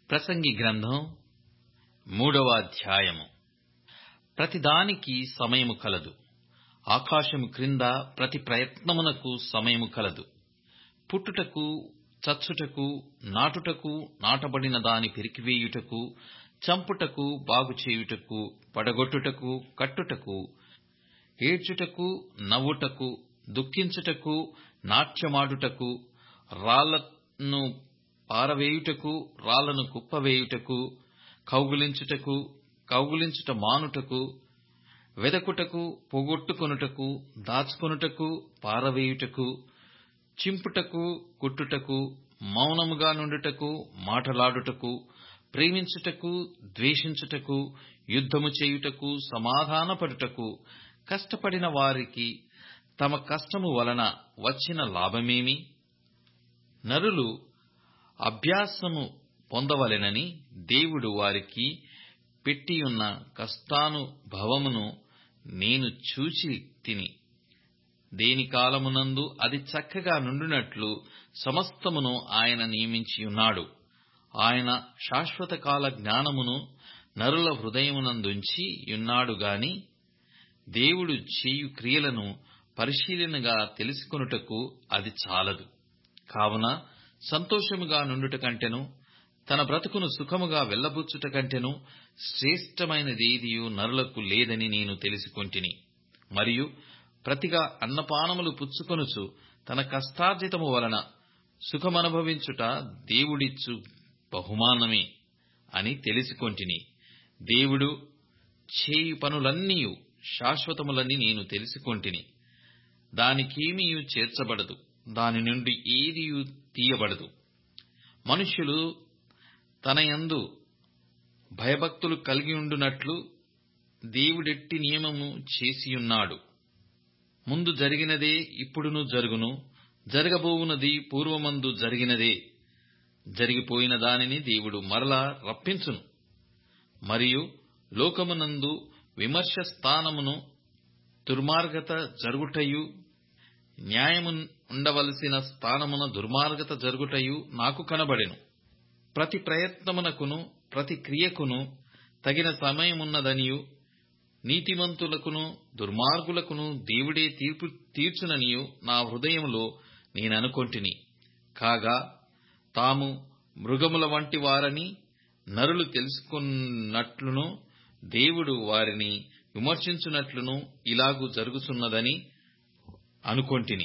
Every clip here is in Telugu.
ప్రసంగి గ్రంథం మూడవ అధ్యాయము ప్రతిదానికి సమయము కలదు ఆకాశము క్రింద ప్రతి ప్రయత్నమునకు సమయము కలదు పుట్టుటకు చచ్చుటకు నాటుటకు నాటబడిన దాని పెరికివేయుటకు చంపుటకు బాగుచేయుటకు పడగొట్టుటకు కట్టుటకు ఏడ్చుటకు నవ్వుటకు దుఃఖించుటకు నాట్యమాడుటకు రాళ్లను పారవేయుటకు రాళ్లను కుప్పవేయుటకు కౌగిలించుటకు కౌగిలించుట మానుటకు వెదకుటకు పోగొట్టుకొనుటకు దాచుకొనుటకు పారవేయుటకు చింపుటకు కుట్టుటకు మౌనముగా నుండుటకు మాటలాడుటకు ప్రేమించుటకు ద్వేషించుటకు యుద్ధము చేయుటకు సమాధానపడుటకు కష్టపడిన వారికి తమ కష్టము వలన వచ్చిన లాభమేమి నరులు అభ్యాసము పొందవలెనని దేవుడు వారికి పెట్టియున్న కష్టానుభవమును నేను చూచి తిని దేని కాలమునందు అది చక్కగా నుండునట్లు సమస్తమును ఆయన నియమించియున్నాడు ఆయన శాశ్వత కాల జ్ఞానమును నరుల హృదయమునందుంచి యున్నాడు గాని దేవుడు చేయు క్రియలను పరిశీలనగా తెలుసుకొనుటకు అది చాలదు కావున సంతోషముగా నుండుట కంటెను తన బ్రతుకును సుఖముగా వెళ్లబుచ్చుట కంటెను శ్రేష్టమైనదేదియు నరులకు లేదని నేను తెలుసుకొంటిని మరియు ప్రతిగా అన్నపానములు పుచ్చుకొనుచు తన కష్టార్జితము వలన సుఖమనుభవించుట దేవుడిచ్చు బహుమానమే అని తెలుసుకొంటిని దేవుడు చేయు పనులన్నీయు శాశ్వతములని నేను తెలుసుకొంటిని దానికేమీయు చేర్చబడదు దాని నుండి ఏదియు తీయబడదు మనుష్యులు తనయందు భయభక్తులు కలిగియుండునట్లు దేవుడెట్టి నియమము చేసియున్నాడు ముందు జరిగినదే ఇప్పుడును జరుగును జరగబోవునది పూర్వమందు జరిగినదే జరిగిపోయిన దానిని దేవుడు మరలా రప్పించును మరియు లోకమునందు విమర్శ స్థానమును దుర్మార్గత జరుగుటయు న్యాయము ఉండవలసిన స్థానమున దుర్మార్గత జరుగుటయు నాకు కనబడెను ప్రతి ప్రయత్నమునకును ప్రతి క్రియకును తగిన సమయమున్నదనియు నీతిమంతులకును దుర్మార్గులకును దేవుడే తీర్పు తీర్చుననియు నా హృదయములో నేననుకొంటిని కాగా తాము మృగముల వంటి వారని నరులు తెలుసుకున్నట్లును దేవుడు వారిని విమర్శించునట్లును ఇలాగు జరుగుతున్నదని అనుకొంటిని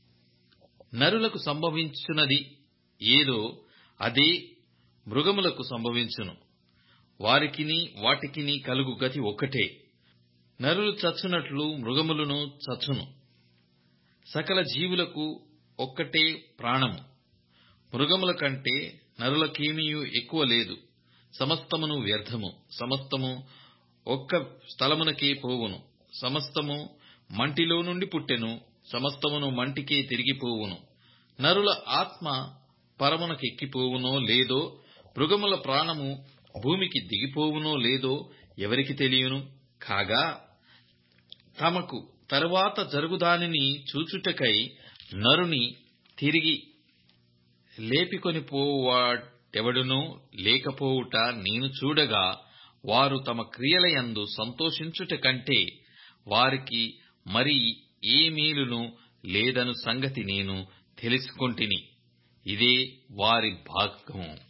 నరులకు సంభవించున్నది ఏదో అదే మృగములకు సంభవించును వారికిని వాటికిని కలుగు గతి ఒక్కటే నరులు చచ్చునట్లు మృగములను చచ్చును సకల జీవులకు ఒక్కటే ప్రాణము మృగముల కంటే నరులకేమీయూ ఎక్కువ లేదు సమస్తమును వ్యర్థము సమస్తము ఒక్క స్థలమునకే పోవును సమస్తము మంటిలో నుండి పుట్టెను సమస్తమును మంటికే తిరిగిపోవును నరుల ఆత్మ పరమునకెక్కిపోవునో లేదో మృగముల ప్రాణము భూమికి దిగిపోవునో లేదో ఎవరికి తెలియను కాగా తమకు తరువాత జరుగుదానిని చూచుటకై నరుని తిరిగి లేపికొని పోవాడెవడునూ లేకపోవుట నేను చూడగా వారు తమ క్రియలయందు సంతోషించుట కంటే వారికి మరి ఏ మేలును లేదను సంగతి నేను తెలుసుకొంటిని ఇదే వారి భాగము